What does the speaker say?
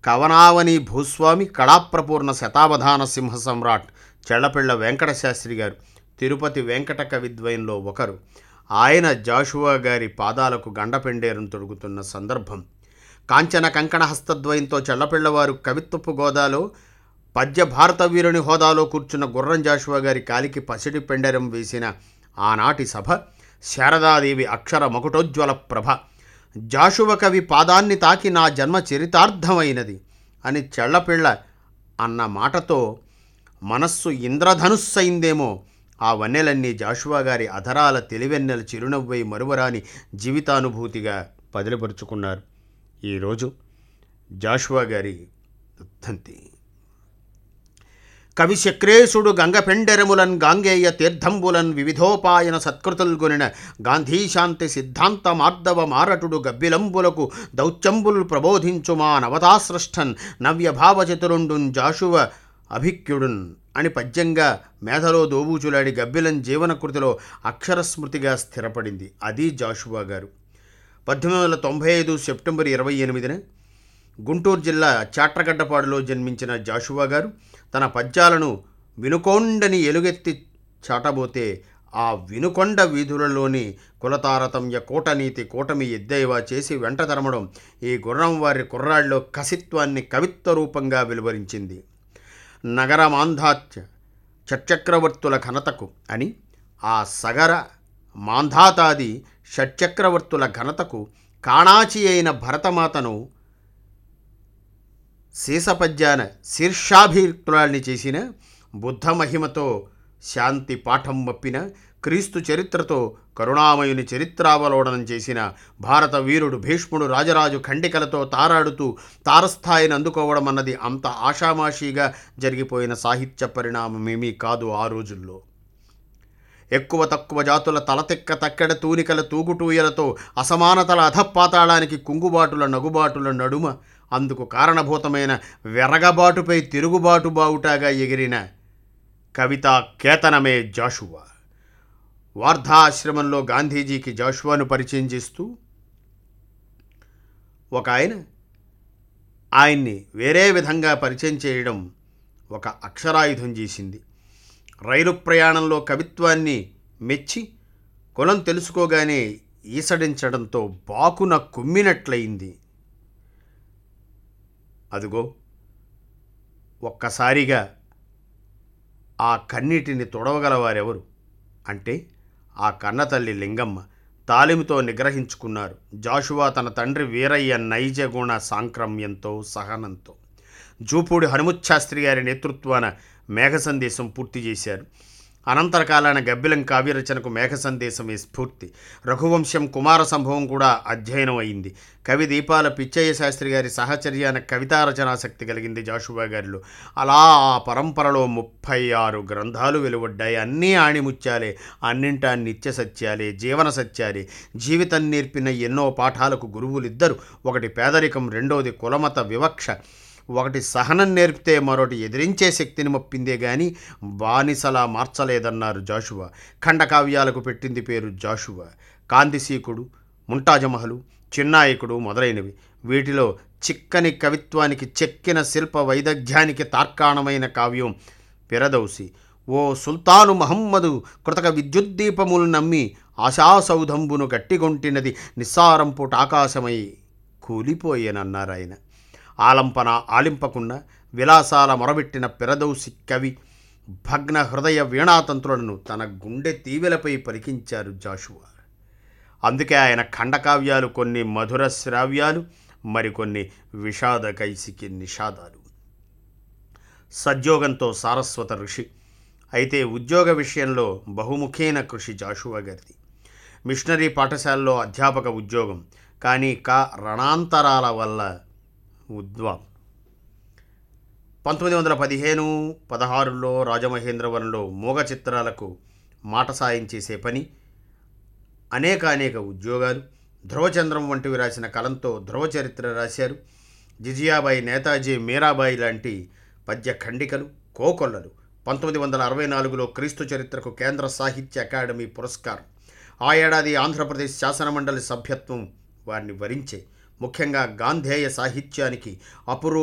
కవనావని భూస్వామి కళాప్రపూర్ణ శతావధాన సింహ సమ్రాట్ చెళ్లపిళ్ల వెంకట శాస్త్రి గారు తిరుపతి వెంకట కవిద్వయంలో ఒకరు ఆయన జాషువా గారి పాదాలకు గండపెండేరం తొడుగుతున్న సందర్భం కాంచన కంకణ హస్తద్వయంతో చెళ్లపిళ్ళవారు కవిత్వపు గోదాలో పద్య భారత వీరుని హోదాలో కూర్చున్న గుర్రం జాషువా గారి కాలికి పసిడి పెండెరం వేసిన ఆనాటి సభ శారదాదేవి అక్షర మకుటోజ్వల ప్రభ జాషువ కవి పాదాన్ని తాకి నా జన్మ చరితార్థమైనది అని చెళ్లపిళ్ళ అన్న మాటతో మనస్సు ఇంద్రధనుస్సైందేమో ఆ వన్నెలన్నీ జాషువా గారి అధరాల తెలివెన్నెల చిరునవ్వై మరువరాని జీవితానుభూతిగా పదిలిపరుచుకున్నారు ఈరోజు జాషువా గారి వర్ధంతి కవి శక్రేశుడు గంగపెండెరములన్ గాంగేయ తీర్థంబులన్ వివిధోపాయన సత్కృతుల్గొనిన గాంధీశాంతి సిద్ధాంత మార్దవ మారటుడు గబ్బిలంబులకు దౌత్యంబులు ప్రబోధించుమా నవతాసృష్టన్ నవ్య భావచతురుండున్ జాషువ అభిక్యుడున్ అని పద్యంగా మేధలో దోబూచులాడి గబ్బిలం జీవనకృతిలో అక్షరస్మృతిగా స్థిరపడింది అది జాషువా గారు పద్దెనిమిది వందల తొంభై ఐదు సెప్టెంబర్ ఇరవై ఎనిమిదిన గుంటూరు జిల్లా చాట్రగడ్డపాడులో జన్మించిన జాషువా గారు తన పద్యాలను వినుకొండని ఎలుగెత్తి చాటబోతే ఆ వినుకొండ వీధులలోని కులతారతమ్య కూటనీతి కూటమి ఎద్దైవా చేసి వెంట తరమడం ఈ గుర్రం వారి కుర్రాళ్ళలో కసిత్వాన్ని కవిత్వ రూపంగా వెలువరించింది నగరమాంధాత్య షట్చక్రవర్తుల ఘనతకు అని ఆ సగర మాంధాతాది షట్చక్రవర్తుల ఘనతకు కాణాచి అయిన భరతమాతను శీసపద్యాన శీర్షాభిక్తులాల్ని చేసిన బుద్ధ మహిమతో శాంతి పాఠం మప్పిన క్రీస్తు చరిత్రతో కరుణామయుని చరిత్రావలోడనం చేసిన భారత వీరుడు భీష్ముడు రాజరాజు ఖండికలతో తారాడుతూ తారస్థాయిని అందుకోవడం అన్నది అంత ఆషామాషీగా జరిగిపోయిన సాహిత్య పరిణామమేమీ కాదు ఆ రోజుల్లో ఎక్కువ తక్కువ జాతుల తలతెక్క తక్కెడ తూనికల తూగుటూయలతో అసమానతల అధపాతాళానికి కుంగుబాటుల నగుబాటుల నడుమ అందుకు కారణభూతమైన వెరగబాటుపై తిరుగుబాటు బావుటాగా ఎగిరిన కవితా కేతనమే జాషువా వార్ధాశ్రమంలో గాంధీజీకి జాషువాను పరిచయం చేస్తూ ఒక ఆయన ఆయన్ని వేరే విధంగా పరిచయం చేయడం ఒక అక్షరాయుధం చేసింది రైలు ప్రయాణంలో కవిత్వాన్ని మెచ్చి కులం తెలుసుకోగానే ఈసడించడంతో బాకున కుమ్మినట్లయింది అదుగో ఒక్కసారిగా ఆ కన్నీటిని తొడవగలవారెవరు అంటే ఆ కన్నతల్లి లింగమ్మ తాలిమితో నిగ్రహించుకున్నారు జాషువా తన తండ్రి వీరయ్య నైజ గుణ సాంక్రమ్యంతో సహనంతో జూపూడి హనుమత్శాస్త్రి గారి నేతృత్వాన మేఘ సందేశం పూర్తి చేశారు అనంతర కాలాన గబ్బిలం కావ్య రచనకు మేఘ సందేశమే స్ఫూర్తి రఘువంశం కుమార సంభవం కూడా అధ్యయనం అయింది కవి దీపాల పిచ్చయ్య శాస్త్రి గారి సహచర్యాన కవితా రచనాశక్తి కలిగింది జాషువా గారిలో అలా ఆ పరంపరలో ముప్పై ఆరు గ్రంథాలు వెలువడ్డాయి అన్నీ ఆణిముత్యాలే అన్నింటా నిత్య సత్యాలే జీవన సత్యాలే జీవితం నేర్పిన ఎన్నో పాఠాలకు గురువులిద్దరు ఒకటి పేదరికం రెండోది కులమత వివక్ష ఒకటి సహనం నేర్పితే మరొకటి ఎదిరించే శక్తిని మొప్పిందే గాని బానిసలా మార్చలేదన్నారు జాషువా ఖండకావ్యాలకు పెట్టింది పేరు జాషువా కాందిసీకుడు ముంటాజమహలు చిన్నాయకుడు మొదలైనవి వీటిలో చిక్కని కవిత్వానికి చెక్కిన శిల్ప వైదగ్ధ్యానికి తార్కాణమైన కావ్యం పిరదౌసి ఓ సుల్తాను మహమ్మదు కృతక విద్యుద్దీపములు నమ్మి ఆశాసౌధంబును గట్టిగొంటినది నిస్సారంపుట ఆకాశమై కూలిపోయేనన్నారాయన ఆలంపన ఆలింపకుండా విలాసాల మొరబెట్టిన పిరదౌసి కవి భగ్న హృదయ వీణాతంత్రులను తన గుండె తీవెలపై పరికించారు జాషువా అందుకే ఆయన ఖండకావ్యాలు కొన్ని మధుర శ్రావ్యాలు మరికొన్ని విషాద కైసికి నిషాదాలు సద్యోగంతో సారస్వత ఋషి అయితే ఉద్యోగ విషయంలో బహుముఖైన కృషి జాషువా గారిది మిషనరీ పాఠశాలలో అధ్యాపక ఉద్యోగం కానీ కా రణాంతరాల వల్ల ఉద్వాం పంతొమ్మిది వందల పదిహేను పదహారులో రాజమహేంద్రవరంలో మూగ చిత్రాలకు మాట సాయం చేసే పని అనేక అనేక ఉద్యోగాలు ధ్రువచంద్రం వంటివి రాసిన కలంతో ధ్రువ చరిత్ర రాశారు జిజియాబాయి నేతాజీ మీరాబాయి లాంటి పద్య ఖండికలు కోకొల్లలు పంతొమ్మిది వందల అరవై నాలుగులో క్రీస్తు చరిత్రకు కేంద్ర సాహిత్య అకాడమీ పురస్కారం ఆ ఏడాది ఆంధ్రప్రదేశ్ శాసనమండలి సభ్యత్వం వారిని వరించే ముఖ్యంగా గాంధేయ సాహిత్యానికి అపురూ